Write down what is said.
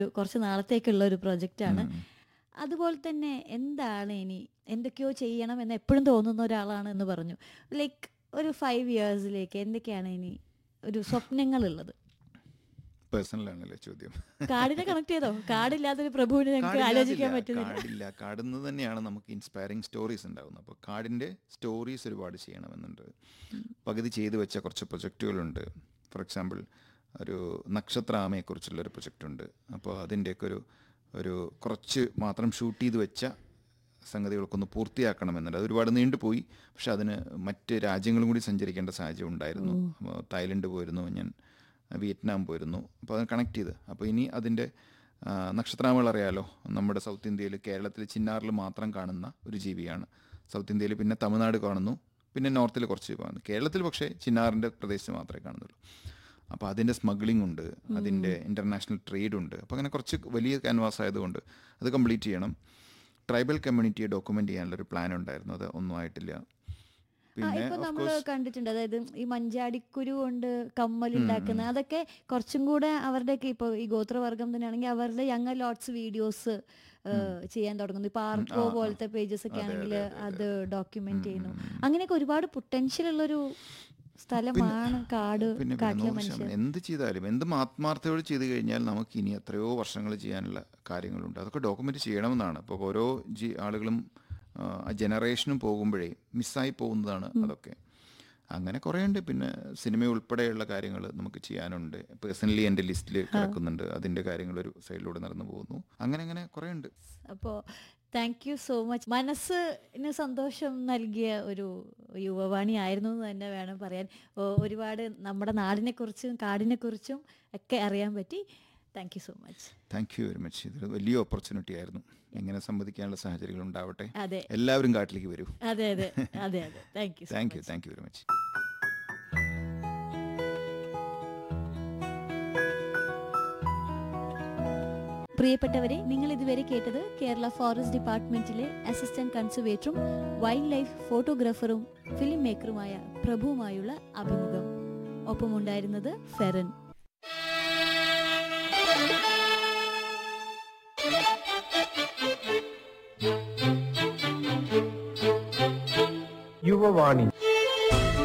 കുറച്ച് നാളത്തേക്കുള്ള ഒരു പ്രൊജക്റ്റാണ് അതുപോലെ തന്നെ എന്താണ് ഇനി എന്തൊക്കെയോ ചെയ്യണം എന്ന് എപ്പോഴും തോന്നുന്ന ഒരാളാണ് എന്ന് പറഞ്ഞു ലൈക്ക് ഒരു ഫൈവ് ഇയേഴ്സിലേക്ക് എന്തൊക്കെയാണ് ഇനി ഒരു സ്വപ്നങ്ങളുള്ളത് പേഴ്സണലാണല്ലേ ചോദ്യം കാടിനെ കണക്ട് ചെയ്തോ കാടില്ലാത്തൊരു പ്രഭുവിനെ ഞങ്ങൾക്ക് ആലോചിക്കാൻ കാടില്ലാതില്ല. പറ്റുന്നില്ല കാടില്ല കാടുന്ന് തന്നെയാണ് നമുക്ക് ഇൻസ്പയറിങ് സ്റ്റോറീസ് ഉണ്ടാകുന്നത് അപ്പോൾ കാടിൻ്റെ സ്റ്റോറീസ് ഒരുപാട് ചെയ്യണമെന്നുണ്ട് പകുതി ചെയ്തു വെച്ച കുറച്ച് പ്രൊജക്റ്റുകളുണ്ട് ഫോർ എക്സാമ്പിൾ ഒരു നക്ഷത്രാമയെക്കുറിച്ചുള്ള ഒരു പ്രൊജക്റ്റ് ഉണ്ട് അപ്പോൾ അതിൻ്റെയൊക്കെ ഒരു ഒരു കുറച്ച് മാത്രം ഷൂട്ട് ചെയ്ത് വെച്ച സംഗതികൾക്കൊന്ന് പൂർത്തിയാക്കണമെന്നുണ്ട് അത് ഒരുപാട് നീണ്ടുപോയി പക്ഷെ അതിന് മറ്റ് രാജ്യങ്ങളും കൂടി സഞ്ചരിക്കേണ്ട സാഹചര്യം ഉണ്ടായിരുന്നു അപ്പോൾ തായ്ലൻഡ് പോയിരുന്നു ഞാൻ വിയറ്റ്നാം പോയിരുന്നു അപ്പോൾ അത് കണക്ട് ചെയ്ത് അപ്പോൾ ഇനി അതിൻ്റെ ആ, നക്ഷത്രാമകൾ അറിയാലോ നമ്മുടെ സൗത്ത് ഇന്ത്യയിൽ കേരളത്തിൽ ചിന്നാറിൽ മാത്രം കാണുന്ന ഒരു ജീവിയാണ് സൗത്ത് ഇന്ത്യയിൽ പിന്നെ തമിഴ്നാട് കാണുന്നു പിന്നെ നോർത്തിൽ കുറച്ച് കാണുന്നു കേരളത്തിൽ പക്ഷേ ചിന്നാറിൻ്റെ പ്രദേശത്ത് മാത്രമേ കാണുന്നുള്ളൂ അപ്പോൾ അതിൻ്റെ സ്മഗ്ലിംഗ് ഉണ്ട് അതിൻ്റെ ഇൻ്റർനാഷണൽ ട്രേഡ് ഉണ്ട് അപ്പോൾ അങ്ങനെ കുറച്ച് വലിയ ക്യാൻവാസ് ആയതുകൊണ്ട് അത് കംപ്ലീറ്റ് ചെയ്യണം ട്രൈബൽ കമ്മ്യൂണിറ്റിയെ ഡോക്യുമെൻ്റ് ചെയ്യാനുള്ളൊരു പ്ലാൻ ഉണ്ടായിരുന്നു അത് ഒന്നും ആയിട്ടില്ല ആ, പിന്നെ ഇപ്പൊ of നമ്മൾ course, കണ്ടിട്ടുണ്ട് അതായത് ഈ മഞ്ചാടിക്കുരു കൊണ്ട് കമ്മൽ ഉണ്ടാക്കുന്ന അതൊക്കെ കുറച്ചും കൂടെ അവരുടെയൊക്കെ ഇപ്പൊ ഈ ഗോത്രവർഗം തന്നെയാണെങ്കിൽ അവരുടെ യങ് ലോട്ട്സ് വീഡിയോസ് ചെയ്യാൻ തുടങ്ങുന്നു ഇപ്പൊ ആർക്കോ പോലത്തെ പേജസ് ഒക്കെ ആണെങ്കിൽ അത് ഡോക്യുമെന്റ് ചെയ്യുന്നു അങ്ങനെയൊക്കെ ഒരുപാട് പൊട്ടൻഷ്യൽ ഉള്ളൊരു സ്ഥലമാണ് കാട് പിന്നെ പിന്നെ കാട്ടിലെ നൂറ് മനുഷ്യർ ശതമാനം എന്ത് ചെയ്താലും എന്തും ആത്മാർത്ഥയോട് ചെയ്തു കഴിഞ്ഞാൽ നമുക്ക് ഇനി എത്രയോ വർഷങ്ങൾ ചെയ്യാനുള്ള കാര്യങ്ങളുണ്ട് അതൊക്കെ ഡോക്യുമെന്റ് ചെയ്യണമെന്നാണ് ഇപ്പോൾ ഓരോ ജി ആളുകളും ആ ജനറേഷനും പോകുമ്പോഴേ മിസ്സായി പോകുന്നതാണ് അതൊക്കെ അങ്ങനെ കുറേ ഉണ്ട് പിന്നെ സിനിമ ഉൾപ്പെടെയുള്ള കാര്യങ്ങൾ നമുക്ക് ചെയ്യാനുണ്ട് പേഴ്സണലി എൻ്റെ ലിസ്റ്റിൽ കിടക്കുന്നുണ്ട് അതിൻ്റെ കാര്യങ്ങൾ ഒരു സൈഡിലൂടെ നടന്നു പോകുന്നു അങ്ങനെ അങ്ങനെ കുറേ ഉണ്ട് അപ്പോൾ താങ്ക് യു സോ മച്ച് മനസ്സിന് സന്തോഷം നൽകിയ ഒരു യുവവാണി ആയിരുന്നു എന്ന് തന്നെ വേണം പറയാൻ ഓ, ഒരുപാട് നമ്മുടെ നാടിനെ കുറിച്ചും കാടിനെ കുറിച്ചും ഒക്കെ അറിയാൻ പറ്റി thank you so much thank you very much ഇതൊരു വലിയ ഓപ്പർച്യൂണിറ്റി ആയിരുന്നു എങ്ങനെ സംവദിക്കാനുള്ള സാഹചര്യങ്ങൾ ഉണ്ടാവട്ടെ അതെ എല്ലാവരും കാട്ടിലേക്ക് വരൂ അതെ അതെ അതെ അതെ thank you thank you thank you very much പ്രിയപ്പെട്ടവരെ നിങ്ങൾ ഇതുവരെ കേട്ടത് കേരള ഫോറസ്റ്റ് ഡിപ്പാർട്ട്മെന്റിലെ അസിസ്റ്റന്റ് കൺസർവേറ്ററും വൈൽഡ് ലൈഫ് ഫോട്ടോഗ്രാഫറും ഫിലിം മേക്കറുമായ പ്രഭുവുമായുള്ള അഭിമുഖം ഒപ്പമുണ്ടായിരുന്നത് ഫെറൻ യുവവാണി